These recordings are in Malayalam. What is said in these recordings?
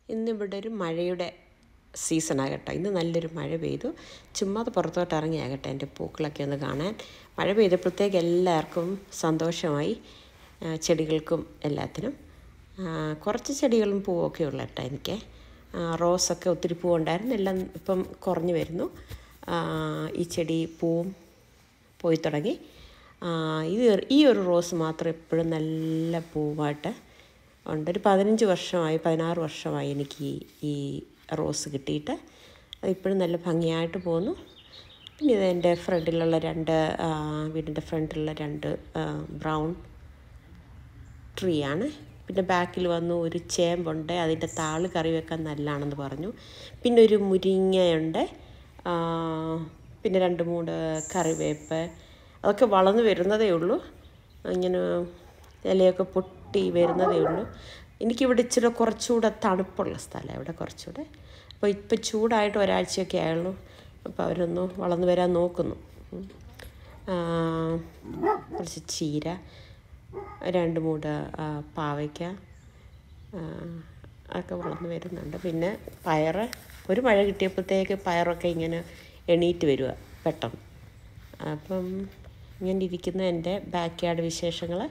ഇന്നിവിടെ ഒരു മഴയുടെ സീസണാകട്ടെ ഇന്ന് നല്ലൊരു മഴ പെയ്തു ചുമ്മാ അത് പുറത്തോട്ട് ഇറങ്ങിയാകട്ടെ എൻ്റെ പൂക്കളൊക്കെ ഒന്ന് കാണാൻ മഴ പെയ്തപ്പോഴത്തേക്ക് എല്ലാവർക്കും സന്തോഷമായി ആ, ചെടികൾക്കും എല്ലാത്തിനും ആ, കുറച്ച് ചെടികളും പൂവൊക്കെ ഉള്ള കേട്ടോ എനിക്ക് ആ, റോസൊക്കെ ഒത്തിരി പൂവുണ്ടായിരുന്നു എല്ലാം ഇപ്പം കുറഞ്ഞു വരുന്നു ആ, ഈ ചെടി പൂവും പോയി തുടങ്ങി ആ, ഇത് ഈ ഒരു റോസ് മാത്രം എപ്പോഴും നല്ല പൂവായിട്ട് ഉണ്ട് ഒരു പതിനഞ്ച് വർഷമായി പതിനാറ് വർഷമായി എനിക്ക് ഈ ഈ റോസ് കിട്ടിയിട്ട് അതിപ്പോഴും നല്ല ഭംഗിയായിട്ട് പോകുന്നു പിന്നെ ഇത് എൻ്റെ ഫ്രണ്ടിലുള്ള രണ്ട് ആ, വീടിൻ്റെ ഫ്രണ്ടിലുള്ള രണ്ട് ആ, ബ്രൗൺ ട്രീ ആണ് പിന്നെ ബാക്കിൽ വന്നു ഒരു ചേമ്പുണ്ട് അതിൻ്റെ താള് കറി വെക്കാൻ നല്ലതാണെന്ന് പറഞ്ഞു പിന്നെ ഒരു മുരിങ്ങയുണ്ട് ആ, പിന്നെ രണ്ട് മൂന്ന് കറിവേപ്പ് അതൊക്കെ വളർന്നു വരുന്നതേ ഉള്ളൂ ഇങ്ങനെ ഇലയൊക്കെ പൊട്ടി വരുന്നതേ ഉള്ളൂ എനിക്കിവിടെ ഇച്ചിരി കുറച്ചുകൂടെ തണുപ്പുള്ള സ്ഥലമാണ് ഇവിടെ കുറച്ചുകൂടെ അപ്പോൾ ഇപ്പോൾ ചൂടായിട്ട് ഒരാഴ്ചയൊക്കെ ആയുള്ളൂ അപ്പോൾ അവരൊന്ന് വളർന്നു വരാൻ നോക്കുന്നു ഉം. ആ, കുറച്ച് ചീര രണ്ട് മൂട് ആ, പാവയ്ക്ക ആ, ഒക്കെ വളർന്നു വരുന്നുണ്ട് പിന്നെ പയറ് ഒരു മഴ കിട്ടിയപ്പോഴത്തേക്ക് പയറൊക്കെ ഇങ്ങനെ എണീറ്റ് വരിക പെട്ടെന്ന് അപ്പം ഇങ്ങനെ ഇരിക്കുന്ന എൻ്റെ ബാക്ക് യാർഡ് വിശേഷങ്ങൾ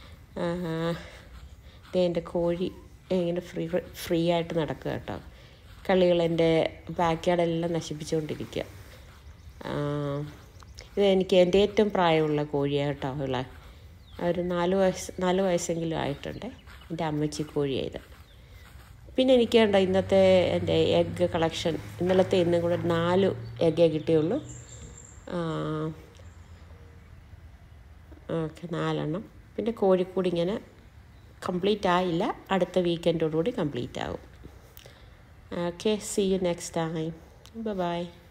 ഇത് എൻ്റെ കോഴി ഇങ്ങനെ ഫ്രീ ഫ്രീ ആയിട്ട് നടക്കുക കേട്ടോ കളികൾ എൻ്റെ ബാക്ക് യാർഡെല്ലാം നശിപ്പിച്ചുകൊണ്ടിരിക്കുക ആ, ഇത് എനിക്ക് എൻ്റെ ഏറ്റവും പ്രായമുള്ള കോഴിയാണ് കേട്ടോ ഉള്ള ഒരു നാല് വയസ്സ് നാല് വയസ്സെങ്കിലും ആയിട്ടുണ്ട് എൻ്റെ അമ്മച്ചി കോഴിയായത് പിന്നെ എനിക്ക് കണ്ട ഇന്നത്തെ എൻ്റെ എഗ്ഗ് കളക്ഷൻ ഇന്നലത്തെ ഇന്നും കൂടെ നാല് എഗ്ഗേ കിട്ടിയുള്ളൂ ഓക്കെ നാലെണ്ണം പിന്നെ കോഴിക്കൂടി ഇങ്ങനെ കംപ്ലീറ്റ് ആയില്ല അടുത്ത വീക്കെൻഡോടുകൂടി കംപ്ലീറ്റ് ആകും okay see you next time by